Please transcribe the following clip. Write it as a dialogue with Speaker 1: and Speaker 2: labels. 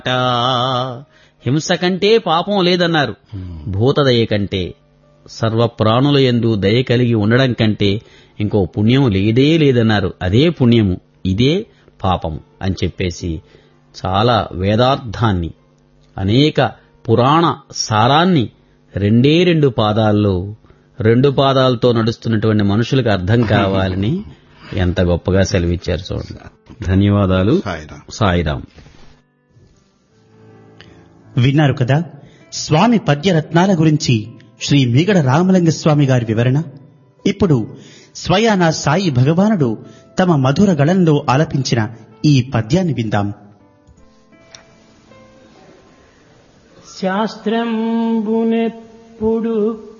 Speaker 1: టా. హింస కంటే పాపం లేదన్నారు భూతదయ కంటే సర్వ ప్రాణుల యందు దయ కలిగి ఉండడం కంటే ఇంకో పుణ్యం లేదే లేదన్నారు అదే పుణ్యము ఇదే పాపము అని చెప్పేసి చాలా వేదార్థాన్ని అనేక పురాణ సారాన్ని రెండే రెండు పాదాల్లో రెండు పాదాలతో నడుస్తున్నటువంటి మనుషులకు అర్థం కావాలని ఎంత గొప్పగా సెలవిచ్చారు చూడండి ధన్యవాదాలు
Speaker 2: సాయిరాం
Speaker 1: సాయిరాం
Speaker 3: విన్నారు కదా స్వామి పద్యరత్నాల గురించి శ్రీ మీగడ రామలింగ స్వామి గారి వివరణ ఇప్పుడు స్వయాన సాయి భగవానుడు తమ మధుర గళంలో ఆలపించిన ఈ పద్యాన్ని విందాం
Speaker 4: శాస్త్రంబునెప్పుడు